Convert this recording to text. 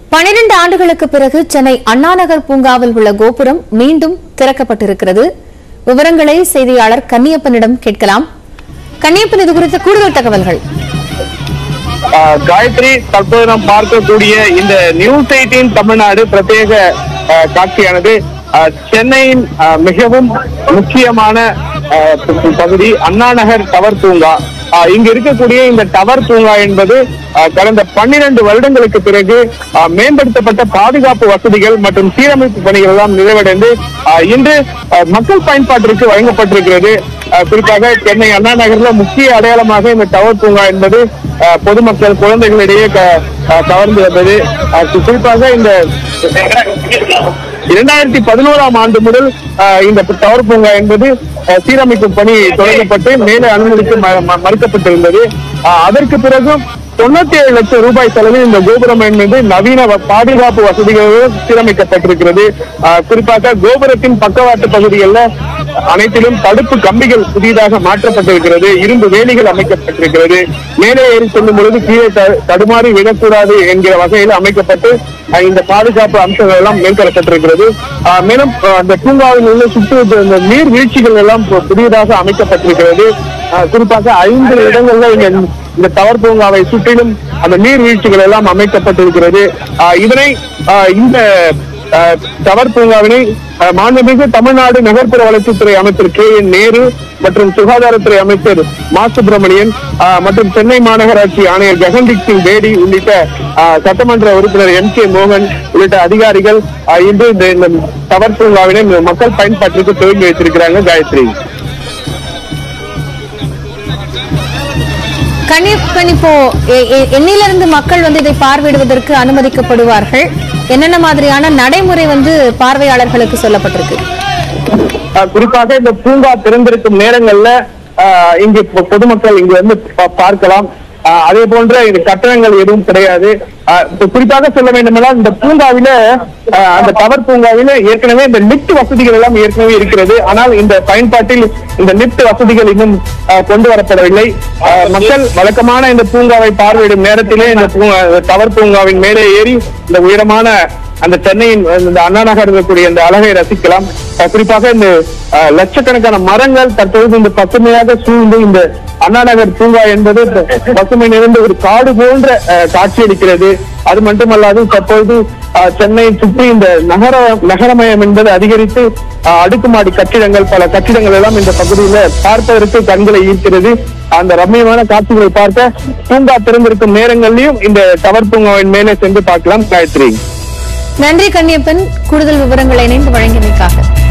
பனிரெண்டு ஆண்டுகளுக்கு பிறகு சென்னை அண்ணாநகர் பூங்காவில் உள்ள கோபுரம் மீண்டும் திறக்கப்பட்டிருக்கிறது விவரங்களை செய்தியாளர் கன்னியப்பனிடம் கேட்கலாம் கன்னியப்பன் இது குறித்த கூடுதல் தகவல்கள் ஆஹ் காயத்ரி தற்போது நாம் பார்க்கக்கூடிய இந்த நியூஸ் எயிட்டீன் தமிழ்நாடு பிரத்யேக ஆஹ் காட்சியானது ஆஹ் சென்னையின் ஆஹ் மிகவும் முக்கியமான ஆஹ் ப- பகுதி அண்ணா நகர் டவர் பூங்கா ஆஹ் இங்கு இருக்கக்கூடிய இந்த டவர் பூங்கா என்பது ஆஹ் கடந்த பன்னிரண்டு வருடங்களுக்கு பிறகு ஆஹ் மேம்படுத்தப்பட்ட பாதுகாப்பு வசதிகள் மற்றும் சீரமைப்பு பணிகள் எல்லாம் நிறைவடைந்து ஆஹ் இன்று ஆஹ் மக்கள் பயன்பாட்டிற்கு வழங்கப்பட்டிருக்கிறது ஆஹ் குறிப்பாக சென்னை அண்ணா நகர்ல முக்கிய அடையாளமாக இந்த டவர் பூங்கா என்பது ஆஹ் பொதுமக்கள் குழந்தைகளிடையே க- ஆஹ் கவர்ந்து வந்தது ஆஹ் கு- குறிப்பாக இந்த இரண்டாயிரத்தி பதினோராம் ஆண்டு முதல் ஆஹ் இந்த டவர் பூங்கா என்பது ஆஹ் சீரமைப்பு பணி தொடங்கப்பட்டு மேலே அனுமதிக்க ம- ம- மறுக்கப்பட்டிருந்தது ஆஹ் அதற்கு பிறகு தொண்ணூத்தி ஏழு லட்சம் ரூபாய் செலவில் இந்த கோபுரம் என்பது நவீன வ- பாதுகாப்பு வசதிகளோடு சீரமைக்கப்பட்டிருக்கிறது ஆஹ் குறிப்பாக கோபுரத்தின் பக்கவாட்டு பகுதிகளில் அனைத்திலும் தடுப்பு கம்பிகள் புதிதாக மாற்றப்பட்டிருக்கிறது இரும்பு வேலிகள் அமைக்கப்பட்டிருக்கிறது மேலே ஏறி செல்லும் பொழுது கீழே த- தடுமாறி விடக்கூடாது என்கிற வகையில் அமைக்கப்பட்டு அஹ், இந்த பாதுகாப்பு அம்சங்கள் எல்லாம் மேற்கொள்ளப்பட்டிருக்கிறது அஹ், மேலும் அஹ், அந்த பூங்காவில் உள்ள சுற்று இந்த நீர் வீழ்ச்சிகள் எல்லாம் பு- புதியதாக அமைக்கப்பட்டிருக்கிறது அஹ், குறிப்பாக ஐந்து இடங்கள்ல இந்த இந்த டவர் பூங்காவை சுற்றிலும் அந்த நீர் வீழ்ச்சிகள் எல்லாம் அமைக்கப்பட்டிருக்கிறது அஹ், இதனை அஹ், இந்த அஹ், டவர் பூங்காவினை அஹ், மாண்புமிகு தமிழ்நாடு நகர்ப்புற வளர்ச்சித்துறை அமைச்சர் கே என் நேரு மற்றும் சுகாதாரத்துறை அமைச்சர் மா சுப்பிரமணியன் அஹ், மற்றும் சென்னை மாநகராட்சி ஆணையர் ஜெகன்தீப் சிங் பேடி உள்ளிட்ட அஹ், சட்டமன்ற உறுப்பினர் எம் கே மோகன் உள்ளிட்ட அதிகாரிகள் அஹ், இன்று இந்த இந்த டவர் பூங்காவினை மக்கள் பயன்பாட்டிற்கு துவங்கி வைத்திருக்கிறாங்க காயத்ரி கன்னியப்பன் இப்போ எ- எ- எண்ணிலிருந்து மக்கள் வந்து இதை பார்வையிடுவதற்கு அனுமதிக்கப்படுவார்கள் என்னென்ன மாதிரியான நடைமுறை வந்து பார்வையாளர்களுக்கு சொல்லப்பட்டிருக்கு அஹ் குறிப்பாக இந்த பூங்கா திறந்திருக்கும் நேரங்கள்ல அஹ், இங்கு பொ- பொதுமக்கள் இங்கு வந்து பா- பார்க்கலாம் அஹ், அதே போன்ற இது கட்டணங்கள் எதுவும் கிடையாது அஹ், இப்ப குறிப்பாக சொல்ல வேண்டுமென்றால் இந்த பூங்காவில அஹ், அந்த டவர் பூங்காவில ஏற்கனவே இந்த லிப்ட் வசதிகள் எல்லாம் ஏற்கனவே இருக்கிறது ஆனால் இந்த பயன்பாட்டில் இந்த லிப்ட் வசதிகள் இன்னும் அஹ், கொண்டு வரப்படவில்லை அஹ், மக்கள் வழக்கமான இந்த பூங்காவை பார்வையிடும் நேரத்திலே இந்த பூங்கா டவர் பூங்காவின் மேலே ஏறி இந்த உயரமான அந்த சென்னையின் இந்த அண்ணா நகர் இருக்கக்கூடிய இந்த அழகை ரசிக்கலாம் அஹ் குறிப்பாக இந்த அஹ், லட்சக்கணக்கான மரங்கள் தற்பொழுது இந்த பசுமையாக சூழ்ந்து இந்த அண்ணா நகர் பூங்கா என்பது ப- பசுமை நிறைந்த ஒரு காடு போன்ற அஹ், காட்சியளிக்கிறது அது மட்டுமல்லாது தற்பொழுது அஹ், சென்னையை சுற்றி இந்த நகர நகரமயம் என்பது அதிகரித்து அஹ், அடுக்குமாடி கட்டிடங்கள் பல கட்டிடங்கள் எல்லாம் இந்த பகுதியில பார்ப்பதற்கு கண்களை ஈர்க்கிறது அந்த ரம்மியமான காட்சிகளை பார்க்க பூங்கா திறந்திருக்கும் நேரங்களிலும் இந்த டவர் பூங்காவின் மேலே சென்று பார்க்கலாம் காயத்ரி நன்றி கன்னியப்பன் கூடுதல் விவரங்களை இணைந்து வழங்கியமைக்காக